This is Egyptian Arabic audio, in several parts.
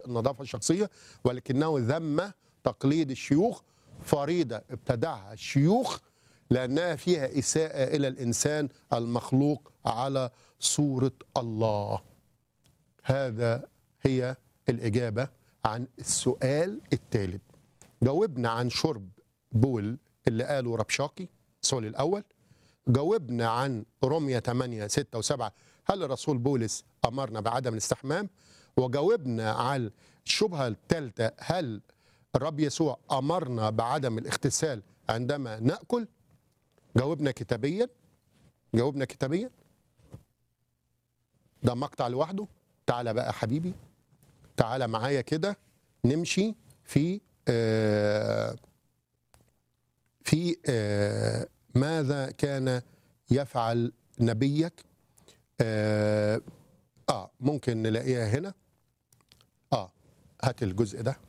النظافة الشخصية ولكنه ذم تقليد الشيوخ فريضة ابتدعها الشيوخ لأنها فيها إساءة إلى الإنسان المخلوق على صورة الله هذا هي الإجابة عن السؤال الثالث جاوبنا عن شرب بول اللي قاله ربشاقي السؤال الأول جاوبنا عن رمية 8 6 و7 هل الرسول بولس أمرنا بعدم الاستحمام وجاوبنا على الشبهة الثالثة هل الرب يسوع أمرنا بعدم الاغتسال عندما نأكل جاوبنا كتابيا جاوبنا كتابيا ده مقطع لوحده تعالى بقى حبيبي تعالى معايا كده نمشي في آه في آه ماذا كان يفعل نبيك آه, اه ممكن نلاقيها هنا اه هات الجزء ده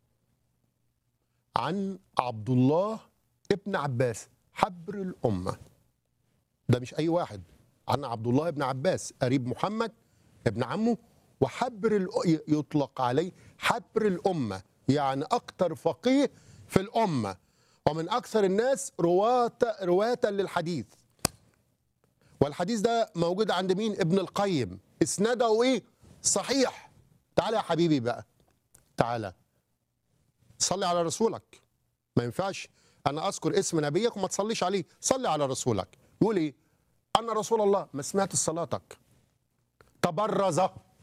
عن عبد الله ابن عباس حبر الأمة ده مش أي واحد عن عبد الله ابن عباس قريب محمد ابن عمه وحبر الأ- يطلق عليه حبر الأمة يعني أكتر فقيه في الأمة ومن أكثر الناس رواة رواة للحديث والحديث ده موجود عند مين ابن القيم اسناده ايه صحيح تعالى يا حبيبي بقى تعالى صلي على رسولك ما ينفعش انا اذكر اسم نبيك وما تصليش عليه صلي على رسولك يقول ايه انا رسول الله ما سمعت صلاتك تبرز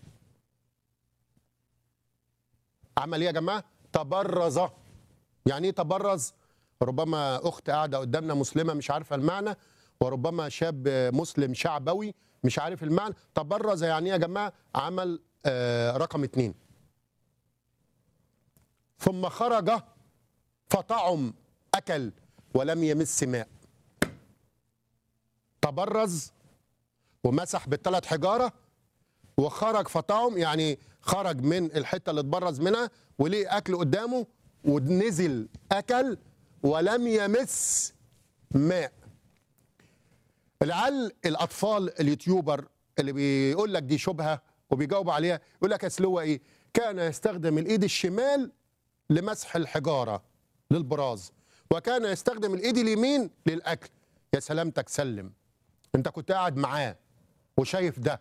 عمل ايه يا جماعه تبرز يعني ايه تبرز ربما اخت قاعده قدامنا مسلمه مش عارفه المعنى وربما شاب مسلم شعبوي مش عارف المعنى تبرز يعني ايه يا جماعه عمل آه رقم اتنين ثم خرج فطعم اكل ولم يمس ماء تبرز ومسح بالثلاث حجاره وخرج فطعم يعني خرج من الحته اللي اتبرز منها وليه اكل قدامه ونزل اكل ولم يمس ماء لعل الاطفال اليوتيوبر اللي بيقول لك دي شبهه وبيجاوب عليها يقول لك اصل هو ايه كان يستخدم الايد الشمال لمسح الحجاره للبراز وكان يستخدم الايد اليمين للاكل يا سلامتك سلم انت كنت قاعد معاه وشايف ده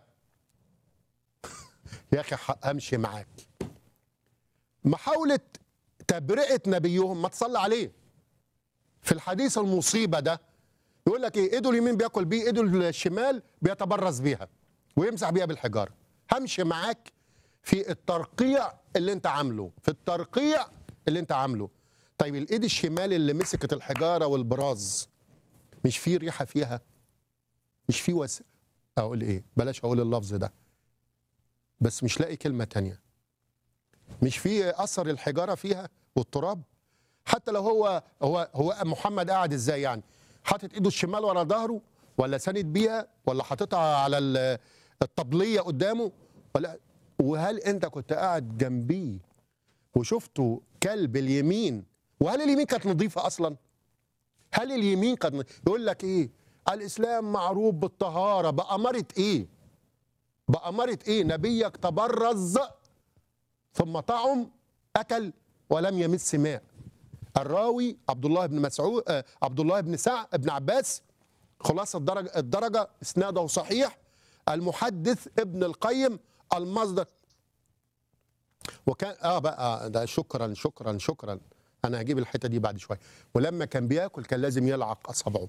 يا اخي ح- همشي معاك محاوله تبرئه نبيهم ما تصلي عليه في الحديث المصيبه ده يقول لك ايه ايده اليمين بياكل بيه ايده الشمال بيتبرز بيها ويمسح بيها بالحجاره همشي معاك في الترقيع اللي انت عامله في الترقيع اللي انت عامله طيب الايد الشمال اللي مسكت الحجاره والبراز مش في ريحه فيها مش في وس اقول ايه بلاش اقول اللفظ ده بس مش لاقي كلمه تانية مش في اثر الحجاره فيها والتراب حتى لو هو هو هو محمد قاعد ازاي يعني حاطط ايده الشمال ورا ظهره ولا ساند بيها ولا حاططها على ال- الطبليه قدامه ولا وهل انت كنت قاعد جنبيه وشفته كلب اليمين وهل اليمين كانت نظيفه اصلا هل اليمين كانت نظيفة؟ يقول لك ايه الاسلام معروف بالطهاره باماره ايه باماره ايه نبيك تبرز ثم طعم اكل ولم يمس ماء الراوي عبد الله بن مسعود آه، عبد الله بن سعد بن عباس خلاصه الدرجه الدرجه اسناده صحيح المحدث ابن القيم المصدر وكان اه بقى ده شكرا شكرا شكرا انا هجيب الحته دي بعد شويه ولما كان بياكل كان لازم يلعق اصابعه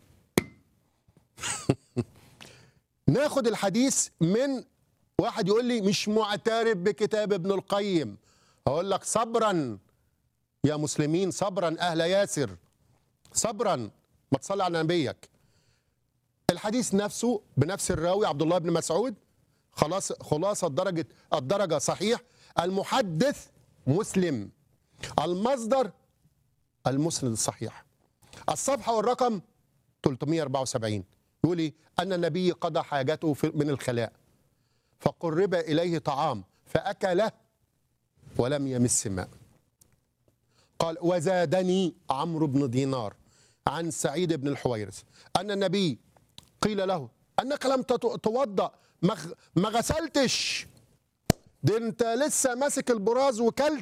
ناخد الحديث من واحد يقول لي مش معترف بكتاب ابن القيم اقول لك صبرا يا مسلمين صبرا اهل ياسر صبرا ما تصلي على نبيك الحديث نفسه بنفس الراوي عبد الله بن مسعود خلاص خلاصه درجه الدرجه صحيح المحدث مسلم المصدر المسند الصحيح الصفحه والرقم 374 يقول ايه ان النبي قضى حاجته في- من الخلاء فقرب اليه طعام فاكله ولم يمس ماء قال وزادني عمرو بن دينار عن سعيد بن الحويرث أن النبي قيل له أنك لم تت- توضأ ما غ- ما غسلتش ده انت لسه ماسك البراز وكلت